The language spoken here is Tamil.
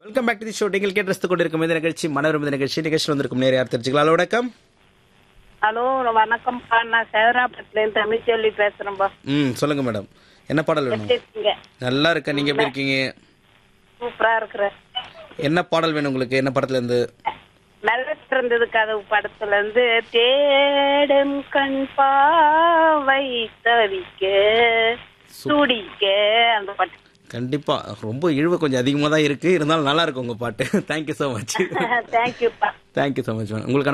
welcome back to the show நீங்கள் கேட்டு கொண்டிருக்கும் இந்த நிகழ்ச்சி மனோரம் இந்த நிகழ்ச்சி நிகழ்ச்சியில் வந்திருக்கும் நேர யார் தெரிஞ்சுக்கலாம் ஹலோ, வணக்கம் ஹலோ வணக்கம்ப்பா நான் சேதராப்பட்டிலேருந்து தமிழ்ச்செல்வி பேசுறேன்பா ம் சொல்லுங்க மேடம் என்ன பாடல் வேணும் எப்படி இருக்கீங்க நல்லா இருக்கேன் நீங்க எப்படி இருக்கீங்க சூப்பரா இருக்கிறேன் என்ன பாடல் வேணும் உங்களுக்கு என்ன படத்துல இருந்து நல்ல பிறந்தது கதவு படத்துல இருந்து தேடும் கண் பாவை தவிக்க துடிக்க அந்த பாட்டு கண்டிப்பா ரொம்ப இழுவை கொஞ்சம் அதிகமாக தான் இருக்கு இருந்தாலும் நல்லா இருக்கும் உங்க பாட்டு தேங்க்யூ ஸோ மச் தேங்க்யூப்பா தேங்க்யூ ஸோ மச் மேடம் உங்களுக்கு